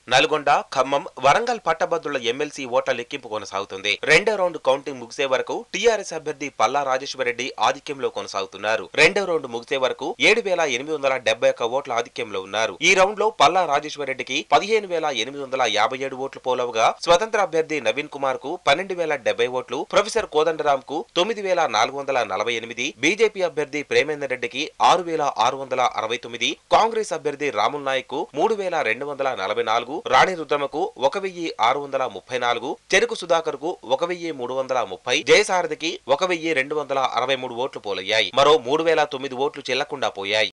నల్గొండ ఖమ్మం వరంగల్ పట్టభద్రుల ఎమ్మెల్సీ ఓట్ల లెక్కింపు కొనసాగుతుంది రెండో రౌండ్ కౌంటింగ్ ముగిసే వరకు టీఆర్ఎస్ అభ్యర్థి పల్లా రాజేశ్వరరెడ్డి ఆధిక్యంలో కొనసాగుతున్నారు రెండో రౌండ్ ముగిసే వరకు ఏడు వేల ఎనిమిది వందల డెబ్బై ఒక్క ఓట్ల ఆధిక్యంలో ఉన్నారు ఈ రౌండ్ లో పల్లా రాజేశ్వరరెడ్డికి పదిహేను వేల ఎనిమిది వందల యాభై ఏడు ఓట్లు పోలవగా స్వతంత్ర అభ్యర్థి నవీన్ కుమార్ కు పన్నెండు వేల డెబ్బై ఓట్లు ప్రొఫెసర్ కోదండరాం కు తొమ్మిది వేల నాలుగు వందల నలభై ఎనిమిది బీజేపీ అభ్యర్థి ప్రేమేందర్ రెడ్డికి ఆరు వేల ఆరు వందల అరవై తొమ్మిది కాంగ్రెస్ అభ్యర్థి రాముల్ నాయక్ కు మూడు వేల రెండు వందల నలభై నాలుగు రాణి రుద్రమకు ఒక వెయ్యి ఆరు వందల ముప్పై నాలుగు చెరుకు సుధాకర్ కు ఒక వెయ్యి మూడు వందల ముప్పై జయసారథికి ఒక వెయ్యి రెండు వందల అరవై మూడు ఓట్లు పోలయ్యాయి మరో మూడు వేల తొమ్మిది ఓట్లు చెల్లకుండా పోయాయి